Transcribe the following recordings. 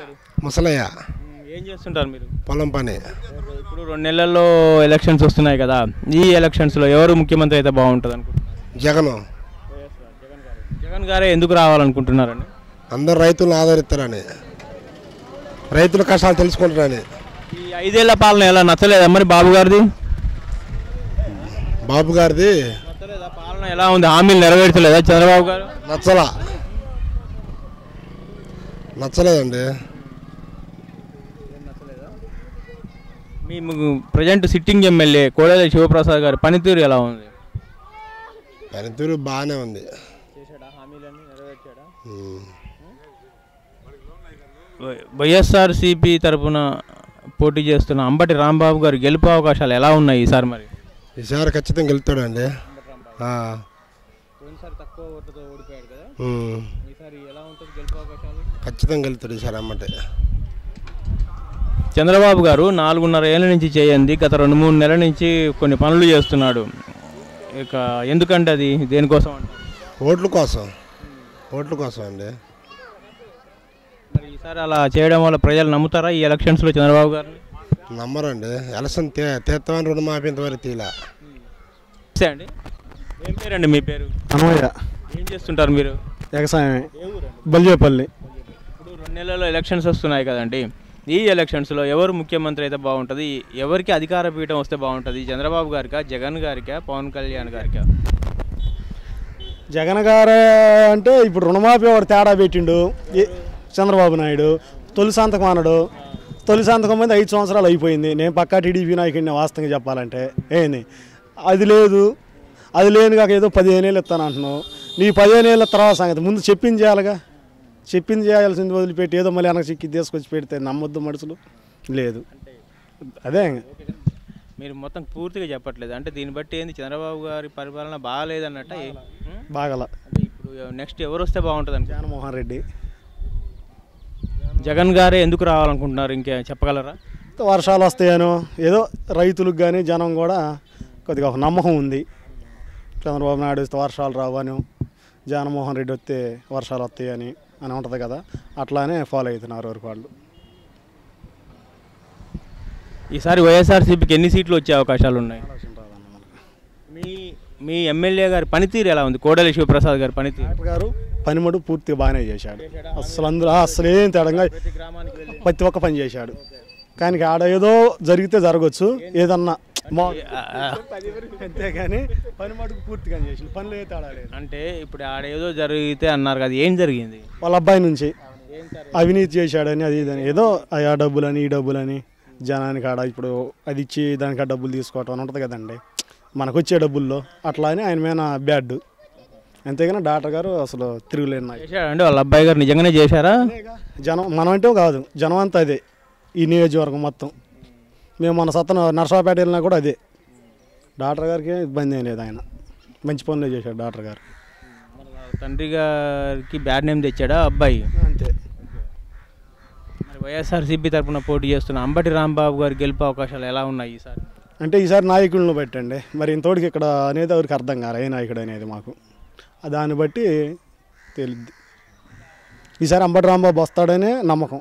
పేరు ముసలయ్య ఏం చేస్తుంటారు మీరు పొలం పని ఇప్పుడు రెండు నెలల్లో ఎలక్షన్స్ వస్తున్నాయి కదా ఈ ఎలక్షన్స్లో ఎవరు ముఖ్యమంత్రి అయితే బాగుంటుంది అనుకుంటున్నారు జగను జగన్ గారే ఎందుకు రావాలనుకుంటున్నారండి అందరు రైతులను ఆదరిస్తారని రైతుల కష్టాలు తెలుసుకుంటారని ఈ ఐదేళ్ల పాలన ఎలా నచ్చలేదా మరి బాబు గారిది బాబు గారిది నచ్చలేదా పాలన ఎలా ఉంది హామీలు నెరవేర్చలేదా చంద్రబాబు గారు నచ్చలా నచ్చలేదండి మీ present sitting MLA Kodela Sivaprasad గారి పనితీరు ఎలా ఉంది పనితీరు బాగానే ఉంది చేశాడా హామీలన్నీ నెరవేర్చాడా ఉమ్. వైఎస్ఆర్సీపీ తరపున పోటీ చేస్తున్న అంబటి రాంబాబు గారు గెలుపు అవకాశాలు ఎలా ఉన్నాయి ఈసారి మరి ఈసారి ఖచ్చితంగా గెలుతాడండి ఆ. పోయినసారి తక్కువ ఓట్లతో ఓడిపోయాడు కదా ఉమ్. ఈసారి ఎలా ఉంటుంది గెలుపు అవకాశాలు ఖచ్చితంగా గెలుతాడు ఈసారి అమ్మటే చంద్రబాబు గారు నాలుగున్నర ఏళ్ళ నుంచి చేయండి గత రెండు మూడు నెలల నుంచి కొన్ని పనులు చేస్తున్నాడు ఇక ఎందుకంటే అది దేనికోసం అంటారు ఓట్ల కోసం ఓట్ల కోసం అండి మరి ఈసారి అలా చేయడం వల్ల ప్రజలు నమ్ముతారా ఈ ఎలక్షన్స్లో చంద్రబాబు గారిని నమ్మరండి ఎలక్షన్ తే తీస్తామని రుణమాఫీ ఇంతవరకు తీలా నమస్తే అండి ఏం పేరండి మీ పేరు అనవయ్య ఏం చేస్తుంటారు మీరు వ్యవసాయమే బల్జేపల్లి ఇప్పుడు రెండు నెలల్లో ఎలక్షన్స్ వస్తున్నాయి కదండి ఈ ఎలక్షన్స్లో ఎవరు ముఖ్యమంత్రి అయితే బాగుంటుంది ఎవరికి అధికార పీఠం వస్తే బాగుంటుంది చంద్రబాబు గారికా జగన్ గారికా పవన్ కళ్యాణ్ గారికా జగన్ గారు అంటే ఇప్పుడు రుణమాఫీ వాడు తేడా పెట్టిండు ఏ- చంద్రబాబు నాయుడు తొలి సంతకం అన్నాడు తొలి సంతకం మీద ఐదు సంవత్సరాలు అయిపోయింది నేను పక్కా టీడీపీ నాయకుడిని వాస్తవంగా చెప్పాలంటే ఏంది అది లేదు అది లేని కాక ఏదో పదిహేను ఏళ్ళు ఇస్తాను అంటున్నావు నీ పదిహేను ఏళ్ళ తర్వాత సంగతి ముందు చెప్పింది చేయాలిగా చెప్పింది చేయాల్సింది వదిలిపెట్టి ఏదో మళ్ళీ వెనక చిక్కి తీసుకొచ్చి పెడితే నమ్మొద్దు మనుషులు లేదు అదే ఇంక. మీరు మొత్తం పూర్తిగా చెప్పట్లేదు అంటే దీన్ని బట్టి ఏంది చంద్రబాబు గారి పరిపాలన బాగాలేదన్నట్ట ఏ- ఉం? బాగల అంటే ఇప్పుడు నెక్స్ట్ ఎవరు వస్తే బాగుంటుంది అనుకో జగన్మోహన్ రెడ్డి జగన్ గారే ఎందుకు రావాలనుకుంటున్నారు ఇంకే చెప్పగలరా వర్షాలు వస్తాయనో ఏదో రైతులకు కానీ జనం కూడా కొద్దిగా ఒక నమ్మకం ఉంది చంద్రబాబు నాయుడు వస్తే వర్షాలు రావను జగన్మోహన్ రెడ్డి వస్తే వర్షాలు వస్తాయని అని ఉంటుంది కదా అట్లానే ఫాలో అవుతున్నారు వరకు వాళ్ళు ఈసారి వైఎస్ఆర్సీపీకి ఎన్ని సీట్లు వచ్చే అవకాశాలు ఉన్నాయి మీ మీ ఎమ్మెల్యే గారి పనితీరు ఎలా ఉంది కోడలి శివప్రసాద్ గారి పనితీరు డాక్టర్ గారు పనిముడు పూర్తిగా బాగానే చేశాడు అసలు అందులో అసలు ఏం తేడంగా ప్రతి ఒక్క పని చేశాడు కానీ ఆడ ఏదో జరిగితే జరగచ్చు ఏదన్నా మా అంతేగాని పని మటుకు పూర్తిగా చేసిండు పనులు ఏ తేడా లేదు అంటే ఇప్పుడు ఆడ ఏదో జరిగితే అన్నారు కదా ఏం జరిగింది వాళ్ళ అబ్బాయి నుంచి అవినీతి చేశాడని అది ఇదని ఏదో ఆ డబ్బులని ఈ డబ్బులని జనానికి ఆడ ఇప్పుడు అది ఇచ్చి దానికి ఆ డబ్బులు తీసుకోవటం అని ఉంటుంది కదండి మనకు వచ్చే డబ్బుల్లో అట్లా అని ఆయన మీద బ్యాడ్ అంతేగాని డాక్టర్ గారు అసలు తిరుగులేని నాయకుడు. చేశాడంటే వాళ్ళ అబ్బాయి గారు నిజంగానే చేశారా జనం మనం అంటే కాదు జనం అంతా అదే ఈ నియోజకవర్గం మొత్తం మేము మన సత్తన నర్సాపేట వెళ్ళినా కూడా అదే డాక్టర్ గారికి ఏం ఇబ్బంది ఏం లేదు ఆయన మంచి పనులే చేశాడు డాక్టర్ గారు తండ్రి గారికి బ్యాడ్ నేమ్ తెచ్చాడా అబ్బాయి అంతే మరి వైఎస్ఆర్సీపీ తరఫున పోటీ చేస్తున్న అంబటి రాంబాబు గారి గెలుపు అవకాశాలు ఎలా ఉన్నాయి ఈసారి అంటే ఈసారి నాయకులను పెట్టండి మరి ఇంతోటికి ఇక్కడ అనేది ఎవరికి అర్థం కాదు ఏ నాయకుడు అనేది మాకు ఆ దాన్ని బట్టి తెలిద్ది ఈసారి అంబటి రాంబాబు వస్తాడనే నమ్మకం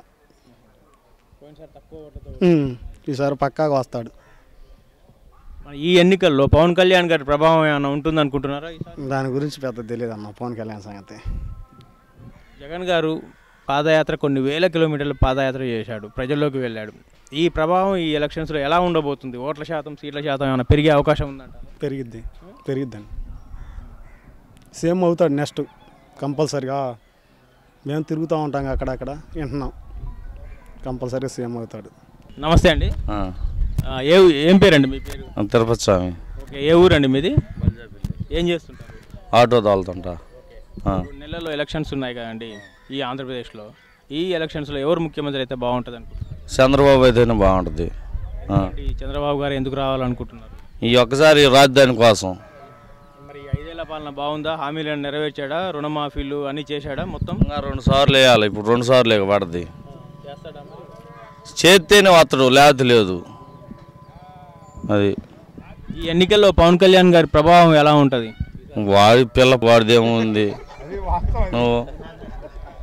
ఉమ్, ఈసారి పక్కాగా వస్తాడు మరి ఈ ఎన్నికల్లో పవన్ కళ్యాణ్ గారి ప్రభావం ఏమైనా ఉంటుంది అనుకుంటున్నారా ఈసారి దాని గురించి పెద్ద తెలియదు అన్న పవన్ కళ్యాణ్ సంగతి జగన్ గారు పాదయాత్ర కొన్ని వేల కిలోమీటర్ల పాదయాత్ర చేశాడు ప్రజల్లోకి వెళ్ళాడు ఈ ప్రభావం ఈ ఎలక్షన్స్లో ఎలా ఉండబోతుంది ఓట్ల శాతం సీట్ల శాతం ఏమైనా పెరిగే అవకాశం ఉందంట పెరిగిద్ది పెరిగిద్దండి సేమ్ అవుతాడు నెక్స్ట్ కంపల్సరిగా మేము తిరుగుతూ ఉంటాం అక్కడక్కడ వింటున్నాం కంపల్సరీగా సేమ్ అవుతాడు నమస్తే అండి ఆ, ఆ, ఏ ఏం పేరండి మీ పేరు తిరుపతి స్వామి ఓకే ఏ ఊరండి మీది ఏం చేస్తుంటారు ఆటో తోలుతుంటా ఆ, ఇప్పుడు నెలలో ఎలక్షన్స్ ఉన్నాయి కదండి ఈ ఆంధ్రప్రదేశ్లో ఈ ఎలక్షన్స్లో ఎవరు ముఖ్యమంత్రి అయితే బాగుంటుంది అనుకుంటున్నారు చంద్రబాబు అయితేనే బాగుంటుంది ఆ, ఈ చంద్రబాబు గారు ఎందుకు రావాలనుకుంటున్నారు ఈ ఒక్కసారి రాజధాని కోసం మరి ఈ ఐదేళ్ల పాలన బాగుందా హామీలను నెరవేర్చాడా రుణమాఫీలు అన్నీ చేశాడా మొత్తం ఇంకా రెండు సార్లు వేయాలి ఇప్పుడు రెండు సార్లు వేయక పడుతుంది చేస్తాడా మరి చేస్తేనే వస్తాడు లేకపోతే లేదు అది ఈ ఎన్నికల్లో పవన్ కళ్యాణ్ గారి ప్రభావం ఎలా ఉంటుంది వాడి పిల్ల వాడిదేముంది నువ్వు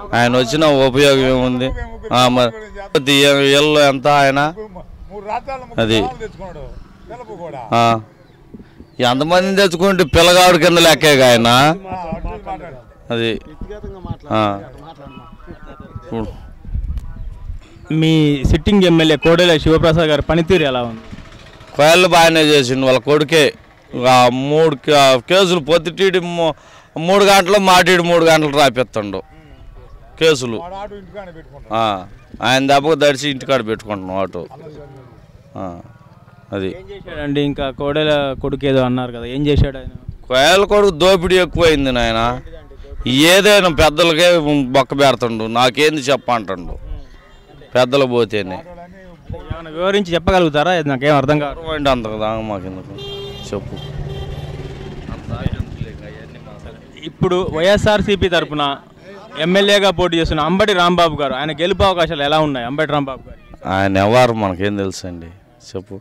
ఆయన వచ్చిన ఉపయోగం ఏముంది ఆ, మరి ఇల్లు ఎంత ఆయన అది ఆ. ఎంతమందిని తెచ్చుకుంటే పిల్లగాడు కింద లెక్కేగా ఆయన అది ఆ. ఇప్పుడు మీ సిట్టింగ్ ఎమ్మెల్యే కోడెల శివప్రసాద్ గారి పనితీరు ఎలా ఉంది కోయలు బాగానే చేసిండు వాళ్ళ కొడుకే ఆ మూడు కే- కేసులు పొద్దుటీడి మూ- మూడు గంటలు మాటీడి మూడు గంటలు రాపిస్తుండు కేసులు ఆ, ఆయన దెబ్బకు దడిచి ఇంటికాడ పెట్టుకుంటున్నాం ఆటో ఆ, అది ఏం చేశాడండి ఇంకా కోడెల కొడుకు ఏదో అన్నారు కదా ఏం చేశాడు ఆయన కోయల కొడుకు దోపిడీ ఎక్కువైంది నాయన ఏదైనా పెద్దలకే బొక్క పెడుతుండు నాకేంది చెప్పంటుండు పెద్దలు పోతేనే ఏమైనా వివరించి చెప్పగలుగుతారా ఇది నాకేం అర్థం కాదు అటువంటి అంత దాకా మాకెందుకు చెప్పు ఇప్పుడు వైఎస్ఆర్సీపీ తరపున ఎమ్మెల్యేగా పోటీ చేస్తున్న అంబటి రాంబాబు గారు ఆయన గెలుపు అవకాశాలు ఎలా ఉన్నాయి అంబటి రాంబాబు గారు ఆయన ఎవరు మనకేం తెలుసండి చెప్పు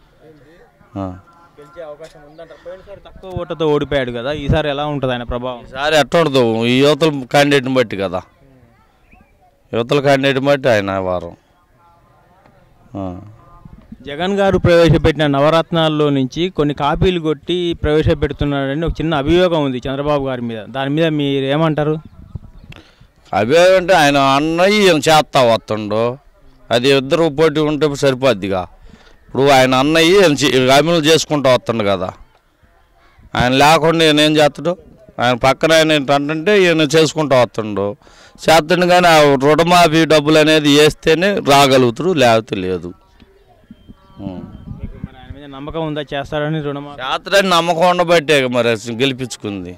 ఆ. గెలిచే అవకాశం ఉందంటారు పోయినసారి తక్కువ ఓటుతో ఓడిపోయాడు కదా ఈసారి ఎలా ఉంటుంది ఆయన ప్రభావం ఈసారి ఎట్టడదు ఈ యువతల క్యాండిడేట్ని బట్టి కదా యువతల క్యాండిడేట్ని బట్టి ఆయన వారం ఆ. జగన్ గారు ప్రవేశపెట్టిన నవరత్నాల్లో నుంచి కొన్ని కాపీలు కొట్టి ప్రవేశపెడుతున్నాడని ఒక చిన్న అభియోగం ఉంది చంద్రబాబు గారి మీద దాని మీద మీరు ఏమంటారు అభియోగం అంటే ఆయన అన్నయ్య ఈయన చేస్తా వస్తుండు అది ఇద్దరు పోటీ ఉంటే సరిపోద్దిగా ఇప్పుడు ఆయన అన్నయ్య ఈయన చే- అమలు చేసుకుంటూ వస్తుండు కదా ఆయన లేకుండా ఈయన ఏం చేస్తాడు ఆయన పక్కన ఆయన ఏంటంటే ఈయన చేసుకుంటూ వస్తుండు చేస్తుండు కానీ ఆ రుణమాఫీ డబ్బులు అనేది వేస్తేనే రాగలుగుతాడు లేకపోతే లేదు ఉం. మీకు మరి ఆయన మీద నమ్మకం ఉందా చేస్తారని రుణమా చేస్తాడని నమ్మకం ఉండబట్టే మరి గెలిపించుకుంది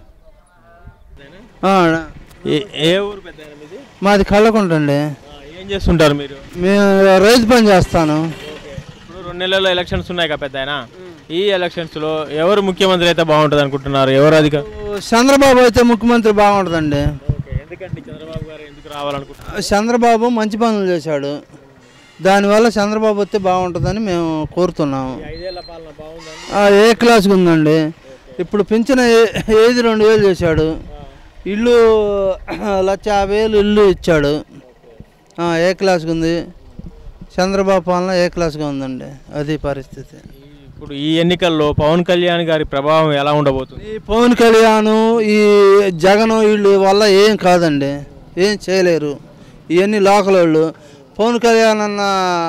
ఆ, ఏ- ఏ ఊరు పెద్ద ఆయన మీది మాది కళ్ళకుంటండి ఆ, ఏం చేస్తుంటారు మీరు మేము రైతు పని చేస్తాను ఇప్పుడు రెండు నెలల్లో ఎలక్షన్స్ ఉన్నాయి కదా పెద్ద ఆయన ఈ ఎలక్షన్స్లో ఎవరు ముఖ్యమంత్రి అయితే బాగుంటుంది అనుకుంటున్నారు ఎవరు అధిక చంద్రబాబు అయితే ముఖ్యమంత్రి బాగుంటుందండి ఎందుకండి చంద్రబాబు గారు ఎందుకు రావాలనుకుంటున్నారు చంద్రబాబు మంచి పనులు చేశాడు దానివల్ల చంద్రబాబు వస్తే బాగుంటుందని మేము కోరుతున్నాము ఐదేళ్ల పాలన బాగుందండి ఆ, ఏ క్లాస్కి ఉందండి ఇప్పుడు పింఛన ఏ- ఏది రెండు వేలు చేశాడు ఇల్లు లక్ష యాభై వేలు ఇల్లు ఇచ్చాడు ఆ, ఏ క్లాస్కి ఉంది చంద్రబాబు పాలన ఏ క్లాస్గా ఉందండి అది పరిస్థితి ఇప్పుడు ఈ ఎన్నికల్లో పవన్ కళ్యాణ్ గారి ప్రభావం ఎలా ఉండబోతుంది ఈ పవన్ కళ్యాణ్ ఈ జగన్ వీళ్ళు వల్ల ఏం కాదండి ఏం చేయలేరు ఇవన్నీ లోకల్ వాళ్ళు పవన్ కళ్యాణ్ అన్న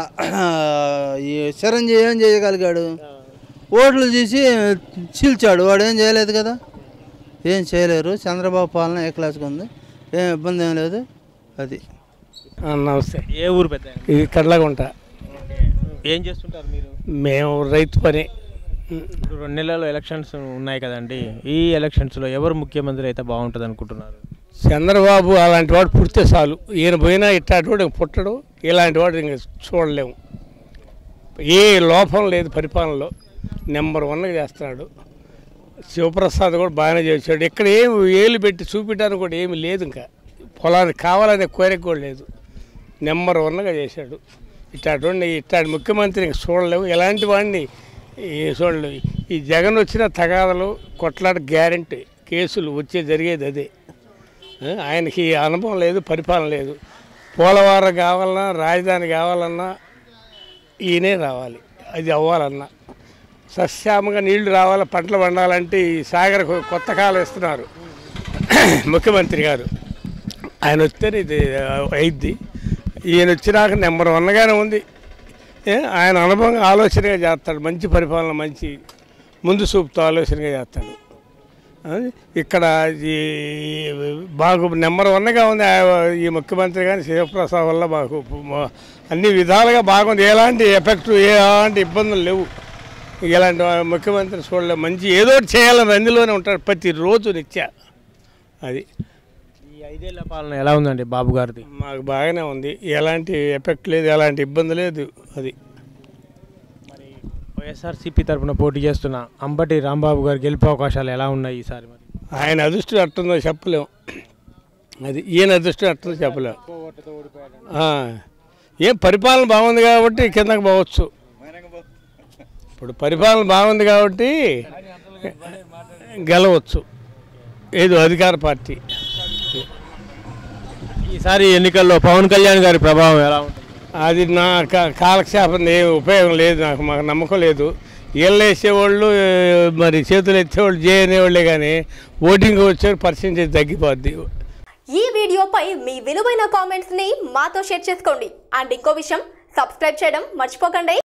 ఈ చిరంజీవి ఏం చేయగలిగాడు ఓట్లు తీసి చీల్చాడు వాడు ఏం చేయలేదు కదా ఏం చేయలేరు చంద్రబాబు పాలన ఏ క్లాస్కి ఉంది ఏం ఇబ్బంది ఏం లేదు అది ఆ, నమస్తే ఏ ఊరు పెద్ద ఆయన? ఇది కడ్లగుంట ఏం చేస్తుంటారు మీరు మేము రైతు పని ఇప్పుడు రెండు నెలల్లో ఎలక్షన్స్ ఉన్నాయి కదండి ఈ ఎలక్షన్స్లో ఎవరు ముఖ్యమంత్రి అయితే బాగుంటుంది అనుకుంటున్నారు చంద్రబాబు అలాంటి వాడు పుడితే చాలు ఈయన పోయినా ఇట్లాంటి వాడు ఇంక పుట్టడు ఇలాంటి వాడు ఇంక చూడలేము ఏ లోపం లేదు పరిపాలనలో నెంబర్ వన్గా చేస్తున్నాడు శివప్రసాద్ కూడా బాగానే చేశాడు ఇక్కడ ఏమి ఏలు పెట్టి చూపించడానికి కూడా ఏమి లేదు ఇంకా పొలానికి కావాలనే కోరిక కూడా లేదు నెంబర్ వన్గా చేశాడు ఇట్లాంటి ఇట్లాంటి ముఖ్యమంత్రి ఇంక చూడలేము ఎలాంటి వాడిని ఈ చూడలేము ఈ జగన్ వచ్చిన తగాదలు కొట్లాట గ్యారంటీ కేసులు వచ్చే జరిగేది అదే ఆ, ఆయనకి అనుభవం లేదు పరిపాలన లేదు పోలవరం కావాలన్నా రాజధాని కావాలన్నా ఈయనే రావాలి అది అవ్వాలన్నా సస్యామగా నీళ్లు రావాలి పంటలు పండాలంటే ఈ సాగర్ కొత్త కాలం ఇస్తున్నారు ముఖ్యమంత్రి గారు ఆయన వస్తేనే ఇది అయిద్ది ఈయన వచ్చినాక నెంబర్ వన్గానే ఉంది ఏ, ఆయన అనుభవంగా ఆలోచనగా చేస్తాడు మంచి పరిపాలన మంచి ముందు చూపుతో ఆలోచనగా చేస్తాడు ఆ, ఇక్కడ ఈ బాగు నెంబర్ వన్గా ఉంది ఆ- ఈ ముఖ్యమంత్రి కానీ శివప్రసాద్ వల్ల మాకు మ- అన్ని విధాలుగా బాగుంది ఎలాంటి ఎఫెక్ట్ ఎలాంటి ఇబ్బందులు లేవు ఇలాంటి ముఖ్యమంత్రి చూడలేము మంచి ఏదో ఒకటి చేయాలని అందులోనే ఉంటాడు ప్రతిరోజు నిత్య అది ఈ ఐదేళ్ల పాలన ఎలా ఉందండి బాబు గారిది మాకు బాగానే ఉంది ఎలాంటి ఎఫెక్ట్ లేదు ఎలాంటి ఇబ్బంది లేదు అది మరి వైఎస్ఆర్సీపీ తరఫున పోటీ చేస్తున్న అంబటి రాంబాబు గారు గెలుపు అవకాశాలు ఎలా ఉన్నాయి ఈసారి మరి ఆయన అదృష్టం ఎట్టుందో చెప్పలేము అది ఈయన అదృష్టం ఎట్టుందో చెప్పలేము ఆ, ఏం పరిపాలన బాగుంది కాబట్టి కిందకి పోవచ్చు ఇప్పుడు పరిపాలన బాగుంది కాబట్టి గెలవచ్చు ఏదో అధికార పార్టీ ఈసారి ఎన్నికల్లో పవన్ కళ్యాణ్ గారి ప్రభావం ఎలా ఉంటుంది అది నా కా- కాలక్షేపం ఏం ఉపయోగం లేదు నాకు మాకు నమ్మకం లేదు ఇళ్ళు వేసేవాళ్ళు ఏ, మరి చేతులు ఎత్తేవాళ్ళు జే అనేవాళ్ళే కానీ ఓటింగ్ వచ్చే పర్సెంటేజ్ తగ్గిపోద్ది ఈ వీడియోపై మీ విలువైన కామెంట్స్ ని మాతో షేర్ చేసుకోండి అండ్ ఇంకో విషయం సబ్స్క్రైబ్ చేయడం మర్చిపోకండి